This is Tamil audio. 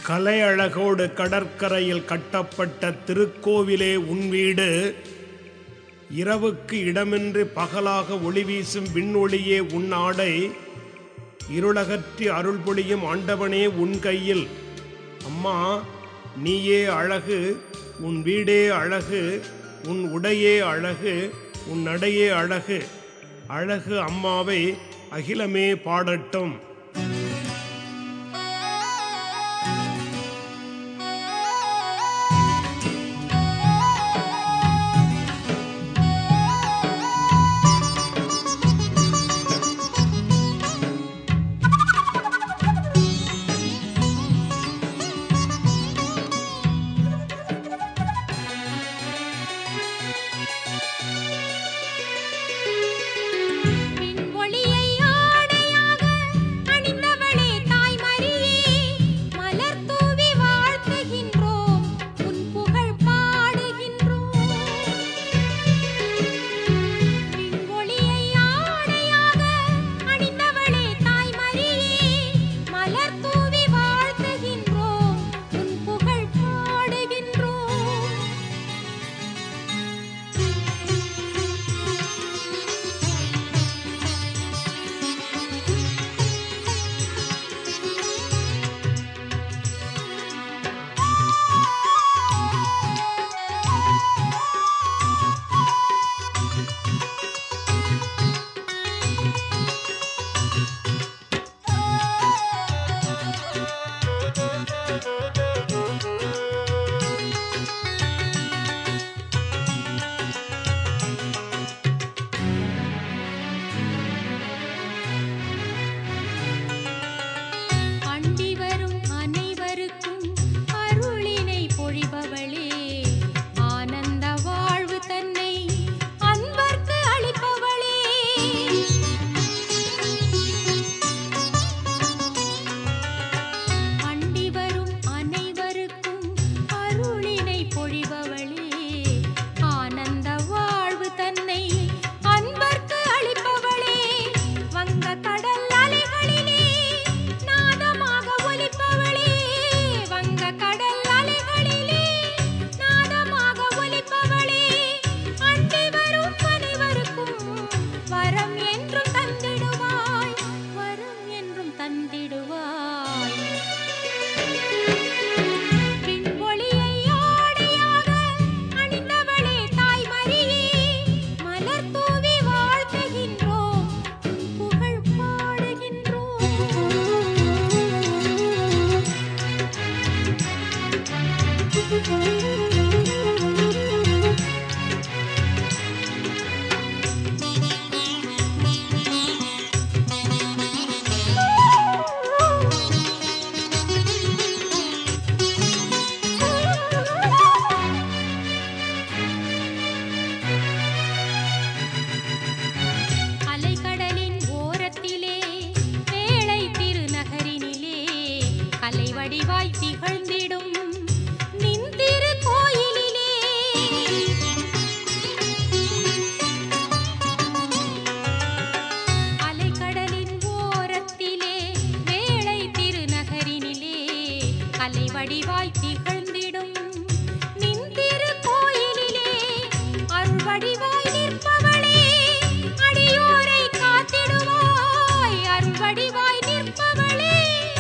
கலை அழகோடு கடற்கரையில் கட்டப்பட்ட திருக்கோவிலே உன் வீடு இரவுக்கு இடமின்றி பகலாக ஒளி வீசும் விண்ணொளியே உன் ஆடை இருளகற்றி அருள் பொழியும் ஆண்டவனே உன் கையில் அம்மா நீயே அழகு உன் வீடே அழகு உன் உடையே அழகு உன் நடையே அழகு அழகு அம்மாவை அகிலமே பாடட்டும் விண்ஒளியை ஆடையாக அணிந்தவளே தாய்மரியே மலர் தூவி வாழ்த்துகின்றோம் உன் புகழ் பாடுகின்றோம் விண்ஒளியை ஆடையாக அணிந்தவளே தாய்மரியே மலர் தூவி வாழ்த்துகின்றோம் உன் புகழ் பாடுகின்றோம் அண்டி வரும் அனைவருக்கும் அருளினை பொழிபவளே ஆனந்த வாழ்வு தன்னை அன்பர்க்கு அளிப்பவளே அண்டி வரும் அனைவருக்கும் அருளினை பொழிபவளே ஆனந்த வாழ்வு தன்னை அன்பர்க்கு அளிப்பவளே வங்க கடல் அலைகளிலே நாதமாக ஒலிப்பவளே வங்க கடல் அலைகளிலே நாதமாக ஒலிப்பவளே அண்டி வரும் அனைவருக்கும் வரம் என்றும் தந்திடுவாய் வரம் என்றும் தந்திடுவாய் விண்ஒளியை ஆடையாக அணிந்தவளே தாய்மரியே மலர் தூவி வாழ்த்துகின்றோம் உன் புகழ் பாடுகின்றோம் அலைக்கடலின் ஓரத்திலே வேளை திருநகரினிலே கலை வடிவாய் திகழ்ந்திடும் நின் திருக்கோயிலிலே அலைக்கடலின் ஓரத்திலே வேளை திருநகரினிலே கலை வடிவாய் திகழ்ந்திடும் நின் திருக்கோயிலிலே அருள் வடிவாய் நிற்பவளே அடியோரை காத்திடுவாய் அருள் வடிவாய் நிற்பவளே